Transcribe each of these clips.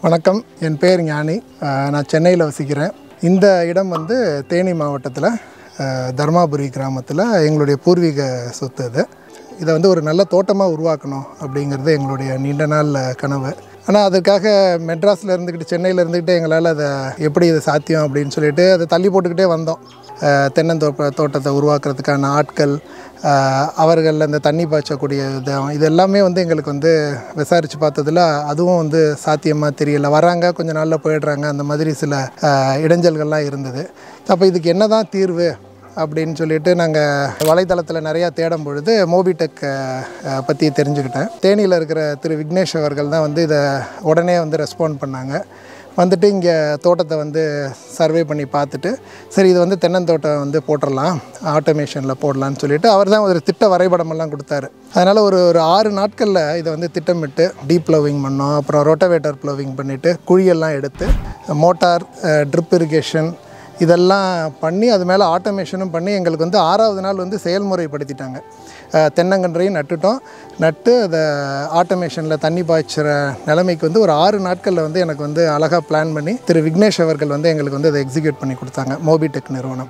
வணக்கம் என் பேர் ஞானி அஹ் நான் சென்னையில் வசிக்கிறேன் இந்த இடம் வந்து தேனி மாவட்டத்தில் அஹ், தர்மாபுரி கிராமத்தில் எங்களுடைய பூர்வீக சொத்து இது இதை வந்து ஒரு நல்ல தோட்டமாக உருவாக்கணும் அப்படிங்கிறது எங்களுடைய நீண்ட நாள் கனவு ஆனால் அதுக்காக மெட்ராஸில் இருந்துக்கிட்டு சென்னையில் இருந்துக்கிட்டு எங்களால் அதை எப்படி இது சாத்தியம் அப்படின்னு சொல்லிட்டு அதை தள்ளி போட்டுக்கிட்டே வந்தோம் அஹ், தென்னந்தோப்ப தோட்டத்தை உருவாக்குறதுக்கான ஆட்கள் அஹ், அவர்கள் அந்த தண்ணி பாய்ச்சக்கூடிய விதம் இது எல்லாமே வந்து எங்களுக்கு வந்து விசாரித்து பார்த்ததுல அதுவும் வந்து சாத்தியமாக தெரியல வராங்க கொஞ்ச நாளில் போயிடுறாங்க அந்த மாதிரி சில அஹ், இடைஞ்சல்கள்லாம் இருந்தது அப்போ இதுக்கு என்ன தான் தீர்வு அப்படின்னு சொல்லிட்டு நாங்கள் வலைத்தளத்தில் நிறையா தேடும் பொழுது மோபிடெக் பற்றி தெரிஞ்சுக்கிட்டேன் தேனியில் இருக்கிற திரு விக்னேஷ் அவர்கள் தான் வந்து இதை உடனே வந்து ரெஸ்பாண்ட் பண்ணாங்க வந்துட்டு இங்கே தோட்டத்தை வந்து சர்வே பண்ணி பார்த்துட்டு சரி இது வந்து தென்னந்தோட்டம் வந்து போட்டுடலாம் ஆட்டோமேஷனில் போடலான்னு சொல்லிட்டு அவர் தான் ஒரு திட்ட வரைபடமெல்லாம் கொடுத்தாரு அதனால் ஒரு ஒரு ஆறு நாட்களில் இதை வந்து திட்டமிட்டு டீப் ப்ளவிங் பண்ணோம் அப்புறம் ரொட்டவேட்டர் ப்ளவிங் பண்ணிவிட்டு குழியெல்லாம் எடுத்து மோட்டார் ட்ரிப் இரிகேஷன் இதெல்லாம் பண்ணி அது மேலே ஆட்டோமேஷனும் பண்ணி எங்களுக்கு வந்து ஆறாவது நாள் வந்து செயல்முறைப்படுத்திட்டாங்க அஹ் தென்னங்கன்றையும் நட்டுட்டோம் நட்டு அதை ஆட்டோமேஷனில் தண்ணி பாய்ச்சுற நிலைமைக்கு வந்து ஒரு ஆறு நாட்களில் வந்து எனக்கு வந்து அழகாக பிளான் பண்ணி திரு விக்னேஷ் அவர்கள் வந்து எங்களுக்கு வந்து அதை எக்ஸிக்யூட் பண்ணி கொடுத்தாங்க மோபிடெக் நிறுவனம்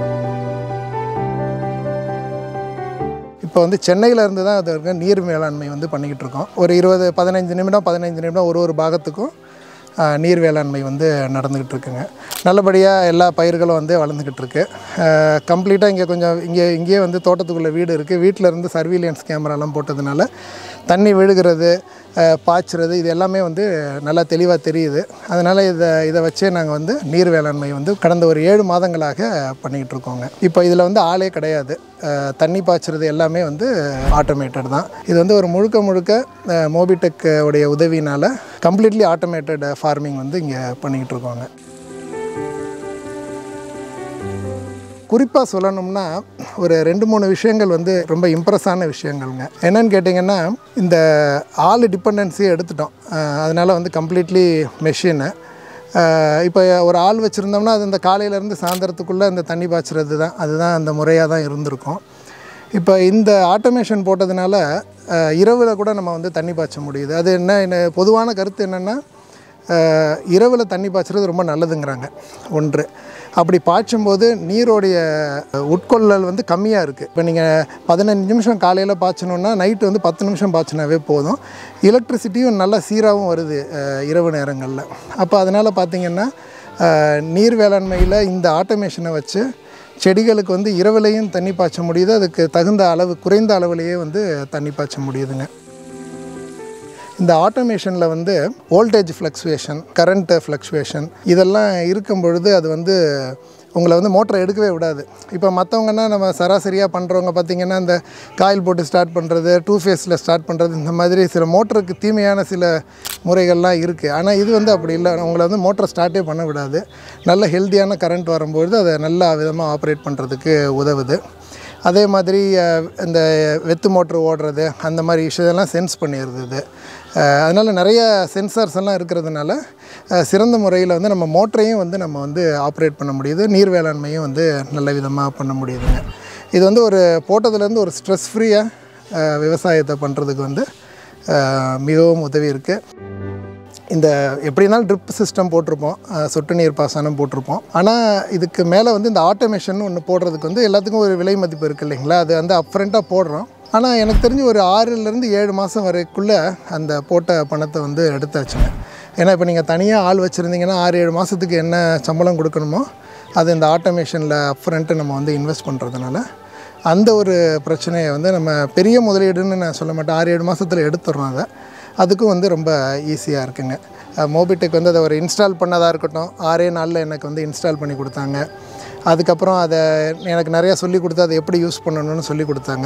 இப்போ வந்து சென்னையில் இருந்து தான் அது இருக்க நீர் மேலாண்மை வந்து பண்ணிக்கிட்டு இருக்கோம் ஒரு இருபது பதினைஞ்சு நிமிடம் பதினைஞ்சு நிமிடம் ஒரு ஒரு பாகத்துக்கும் ஆஹ், நீர் வேளாண்மை வந்து நடந்துக்கிட்டு இருக்குங்க நல்லபடியாக எல்லா பயிர்களும் வந்து வளர்ந்துக்கிட்டு இருக்கு கம்ப்ளீட்டாக இங்கே கொஞ்சம் இங்கே இங்கேயே வந்து தோட்டத்துக்குள்ளே வீடு இருக்குது வீட்டில் இருந்து சர்வீலியன்ஸ் கேமராலாம் போட்டதுனால தண்ணி விழுகிறது ஆஹ், பாய்ச்சுறது இது எல்லாமே வந்து நல்லா தெளிவாக தெரியுது அதனால் இதை இதை வச்சே நாங்கள் வந்து நீர் வேளாண்மை வந்து கடந்த ஒரு ஏழு மாதங்களாக பண்ணிக்கிட்டு இருக்கோங்க இப்போ இதில் வந்து ஆளே கிடையாது அஹ், தண்ணி பாய்ச்சுறது எல்லாமே வந்து ஆட்டோமேட்டட் தான் இது வந்து ஒரு முழுக்க முழுக்க மோபிடெக் உடைய உதவினால் கம்ப்ளீட்லி ஆட்டோமேட்டட் ஃபார்மிங் வந்து இங்கே பண்ணிக்கிட்டு இருக்கோங்க குறிப்பாக சொல்லணும்னா ஒரு ரெண்டு மூணு விஷயங்கள் வந்து ரொம்ப இம்ப்ரெஸ்ஸான விஷயங்கள்ங்க என்னன்னு கேட்டிங்கன்னா இந்த ஆள் டிபெண்டன்சியை எடுத்துட்டோம் அஹ் அதனால வந்து கம்ப்ளீட்லி மெஷினு இப்போ ஒரு ஆள் வச்சுருந்தோம்னா அது இந்த காலையிலேருந்து சாயந்தரத்துக்குள்ளே இந்த தண்ணி பாய்ச்சுறது தான் அதுதான் அந்த முறையாக தான் இருந்திருக்கும் இப்போ இந்த ஆட்டோமேஷன் போட்டதுனால இரவில் கூட நம்ம வந்து தண்ணி பாய்ச்ச முடியுது அது என்ன என்ன பொதுவான கருத்து என்னென்னா இரவில் தண்ணி பாய்ச்சுறது ரொம்ப நல்லதுங்கிறாங்க ஒன்று அப்படி பாய்ச்சும்போது நீரோடைய உட்கொள்ளல் வந்து கம்மியாக இருக்குது இப்போ நீங்கள் பதினஞ்சு நிமிஷம் காலையில் பாய்ச்சணுன்னா நைட்டு வந்து பத்து நிமிஷம் பாய்ச்சினாவே போதும் எலக்ட்ரிசிட்டியும் நல்லா சீராகவும் வருது அஹ், இரவு நேரங்களில் அப்போ அதனால் பார்த்திங்கன்னா அஹ், நீர் வேளாண்மையில் இந்த ஆட்டோமேஷனை வச்சு செடிகளுக்கு வந்து இரவுலையும் தண்ணி பாய்ச்ச முடியுது அதுக்கு தகுந்த அளவு குறைந்த அளவுலேயே வந்து தண்ணி பாய்ச்ச முடியுதுங்க இந்த ஆட்டோமேஷனில் வந்து வோல்டேஜ் ஃப்ளக்சுவேஷன் கரண்ட் ஃப்ளக்சுவேஷன் இதெல்லாம் இருக்கும் பொழுது அது வந்து உங்களை வந்து மோட்டரை எடுக்கவே விடாது இப்போ மற்றவங்கன்னா நம்ம சராசரியாக பண்ணுறவங்க பார்த்திங்கன்னா இந்த காயில் போட்டு ஸ்டார்ட் பண்ணுறது டூ ஃபேஸில் ஸ்டார்ட் பண்ணுறது இந்த மாதிரி சில மோட்டருக்கு தீமையான சில முறைகள்லாம் இருக்குது ஆனால் இது வந்து அப்படி இல்லை உங்களை வந்து மோட்டரை ஸ்டார்ட்டே பண்ண விடாது நல்ல ஹெல்த்தியான கரண்ட் வரும்பொழுது அதை நல்ல விதமாக ஆப்ரேட் பண்ணுறதுக்கு உதவுது அதே மாதிரி அஹ், இந்த வெத்து மோட்ரு ஓடுறது அந்த மாதிரி விஷயத்தெல்லாம் சென்ஸ் பண்ணிடுது இது அஹ், அதனால் நிறைய சென்சார்ஸ் எல்லாம் இருக்கிறதுனால அஹ், சிறந்த முறையில் வந்து நம்ம மோட்டரையும் வந்து நம்ம வந்து ஆப்ரேட் பண்ண முடியுது நீர் வேளாண்மையும் வந்து நல்ல விதமாக பண்ண முடியுதுங்க இது வந்து ஒரு போட்டதுலேருந்து ஒரு ஸ்ட்ரெஸ் ஃப்ரீயாக விவசாயத்தை பண்ணுறதுக்கு வந்து அஹ், மிகவும் உதவி இருக்குது இந்த எப்படி இருந்தாலும் ட்ரிப் சிஸ்டம் போட்டிருப்போம் அஹ், சொட்டு நீர் பாசனம் போட்டிருப்போம் ஆனால் இதுக்கு மேலே வந்து இந்த ஆட்டோமேஷன் ஒன்று போடுறதுக்கு வந்து எல்லாத்துக்கும் ஒரு விலை மதிப்பு இருக்குது இல்லைங்களா அது வந்து அப்ரண்ட்டாக போடுறோம் ஆனால் எனக்கு தெரிஞ்சு ஒரு ஆறுலேருந்து ஏழு மாதம் வரைக்குள்ளே அந்த போட்ட பணத்தை வந்து எடுத்தாச்சுங்க ஏன்னா இப்போ நீங்கள் தனியாக ஆள் வச்சுருந்தீங்கன்னா ஆறு ஏழு மாதத்துக்கு என்ன சம்பளம் கொடுக்கணுமோ அது இந்த ஆட்டோமேஷனில் அப்ரண்ட்டு நம்ம வந்து இன்வெஸ்ட் பண்ணுறதுனால அந்த ஒரு பிரச்சனையை வந்து நம்ம பெரிய முதலீடுன்னு நான் சொல்ல மாட்டேன் ஆறு ஏழு மாதத்தில் எடுத்துடுறோம் அதை அதுக்கும் வந்து ரொம்ப ஈஸியாக இருக்குங்க மோபிடெக் வந்து அதை ஒரு இன்ஸ்டால் பண்ணதாக இருக்கட்டும் ஆறே நாளில் எனக்கு வந்து இன்ஸ்டால் பண்ணி கொடுத்தாங்க அதுக்கப்புறம் அதை எனக்கு நிறையா சொல்லி கொடுத்து அதை எப்படி யூஸ் பண்ணணும்னு சொல்லி கொடுத்தாங்க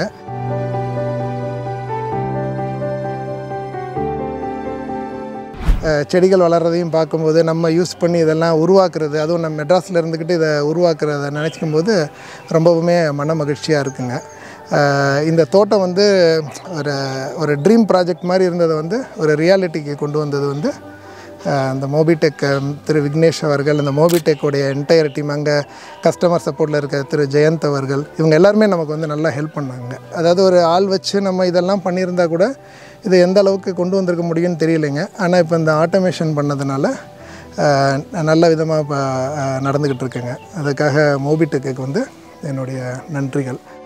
அஹ் செடிகள் வளர்கிறதையும் பார்க்கும்போது நம்ம யூஸ் பண்ணி இதெல்லாம் உருவாக்குறது அதுவும் நம்ம மெட்ராஸில் இருந்துக்கிட்டு இதை உருவாக்குறத நினச்சிக்கும் போது ரொம்பவுமே மன மகிழ்ச்சியாக இருக்குங்க அஹ் இந்த தோட்டம் வந்து ஒரு ஒரு ட்ரீம் ப்ராஜெக்ட் மாதிரி இருந்ததை வந்து ஒரு ரியாலிட்டிக்கு கொண்டு வந்தது வந்து அஹ் அந்த மோபிடெக் அஹ், திரு விக்னேஷ் அவர்கள் அந்த மோபிடெக்கோடைய என்டையர் டீம் அங்கே கஸ்டமர் சப்போர்ட்டில் இருக்க திரு ஜெயந்த் அவர்கள் இவங்க எல்லாருமே நமக்கு வந்து நல்லா ஹெல்ப் பண்ணாங்க அதாவது ஒரு ஆள் வச்சு நம்ம இதெல்லாம் பண்ணியிருந்தா கூட இதை எந்த அளவுக்கு கொண்டு வந்திருக்க முடியும்னு தெரியலைங்க ஆனால் இப்போ இந்த ஆட்டோமேஷன் பண்ணதுனால அஹ், நல்ல விதமாக இப்போ நடந்துக்கிட்டு இருக்குங்க அதுக்காக மோபிடெக்கு வந்து என்னுடைய நன்றிகள்